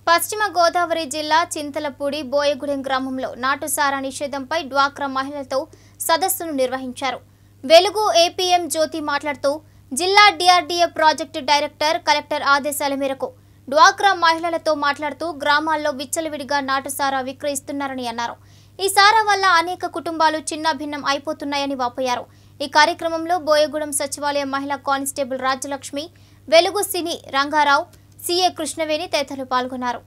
పశ్చిమ గోదావరి జిల్లా చింతలపూడి బోయగూడెం గ్రామంలో నాటుసారా నిషేధంపై డ్వాక్రా మహిళలతో సదస్సును నిర్వహించారు వెలుగు ఏపీఎం జ్యోతి మాట్లాడుతూ జిల్లా డిఆర్డీఏ ప్రాజెక్టు డైరెక్టర్ కలెక్టర్ ఆదేశాల మేరకు డ్వాక్రా మహిళలతో మాట్లాడుతూ గ్రామాల్లో విచ్చలవిడిగా నాటుసారా విక్రయిస్తున్నారని అన్నారు ఈ సారా వల్ల అనేక కుటుంబాలు చిన్నాభిన్నం అయిపోతున్నాయని వాపోయారు ఈ కార్యక్రమంలో బోయగూడెం సచివాలయం మహిళా కానిస్టేబుల్ రాజ్యలక్ష్మి వెలుగు సిని రంగారావు సిఏ కృష్ణవేణి తదితరులు పాల్గొన్నారు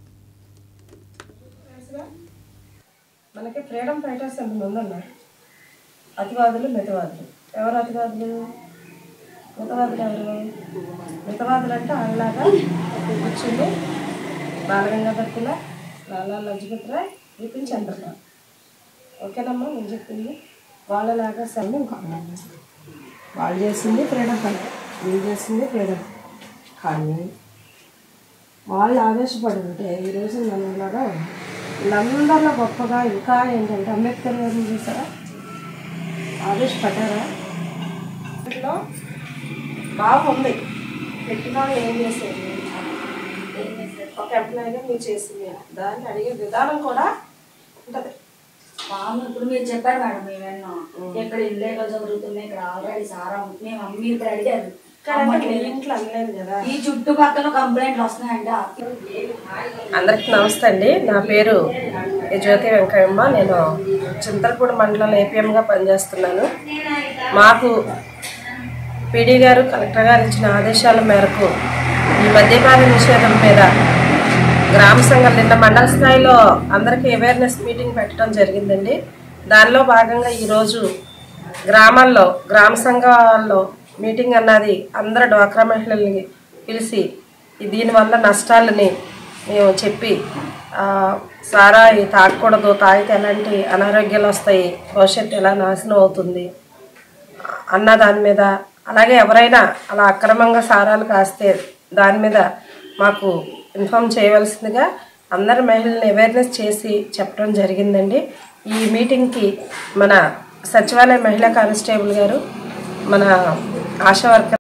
మనకి ఫ్రీడమ్ ఫైటర్స్ ఎంతమంది ఉన్నారు అతివాదులు మితవాదులు ఎవరు అతివాదులు మితవాదులు ఎవరు మితవాదులు అంటే వాళ్ళలాగా కూర్చుని బాలగంగాధర్ తిల లాలా లజ్పత్ రాయ్ విపిన్ చంద్రబాబు ఓకేనమ్మా నేను చెప్పింది వాళ్ళలాగా సమ్మె ఇంకొక వాళ్ళు చేసింది ఫ్రీడమ్ ఫైటర్ వీళ్ళు చేసింది ఫ్రీడమ్ కానీ వాళ్ళు ఆవేశపడి ఉంటే ఈరోజు నన్నలాగా వీళ్ళందరిలో గొప్పగా ఇంకా ఏంటంటే అంబేద్కర్ గారిని చూసారా ఆవేశపడ్డారా ఇంట్లో బాగుంది పెట్టిన వాళ్ళు ఏం చేసేది ఒక ఎంప్లాయీగా మీరు చేసింది దాన్ని అడిగే విధానం కూడా ఉంటుంది మామూలు ఇప్పుడు మీరు చెప్పారు మేడం మేము విన్నాం ఇక్కడ ఇల్లేగల్ జరుగుతున్నాయి ఇక్కడ ఆల్రెడీ సారా ఉంది. మేము అమ్మ మీరు ఇప్పుడు అడిగారు కానీ మీ అమ్మట్లేదు. ఇంట్లో అనలేదు కదా ఈ చుట్టుపక్కల కంప్లైంట్లు వస్తున్నాయంట అందరికి నమస్తే అండి నా పేరు జ్యోతి వెంకయ్యమ్మ నేను చింతలపూడి మండలం ఏపీఎంగా పనిచేస్తున్నాను మాకు పీడీ గారు కలెక్టర్ గారు ఇచ్చిన ఆదేశాల మేరకు ఈ మద్యపాన నిషేధం మీద గ్రామ సంఘం నిన్న మండల స్థాయిలో అందరికీ అవేర్నెస్ మీటింగ్ పెట్టడం జరిగిందండి దానిలో భాగంగా ఈరోజు గ్రామాల్లో గ్రామ సంఘాల్లో మీటింగ్ అన్నది అందరు డ్వాక్రా మహిళల్ని పిలిచి ఈ దీనివల్ల నష్టాలని మేము చెప్పి ఆ, సారా ఈ తాగకూడదు తాగితే ఎలాంటి అనారోగ్యాలు వస్తాయి భవిష్యత్తు ఎలా నాశనం అవుతుంది అన్న దాని మీద అలాగే ఎవరైనా అలా అక్రమంగా సారాలు కాస్తే దాని మీద మాకు ఇన్ఫామ్ చేయవలసిందిగా అందరి మహిళల్ని అవేర్నెస్ చేసి చెప్పడం జరిగిందండి ఈ మీటింగ్కి మన సచివాలయ మహిళా కానిస్టేబుల్ గారు మన ఆశా వర్కర్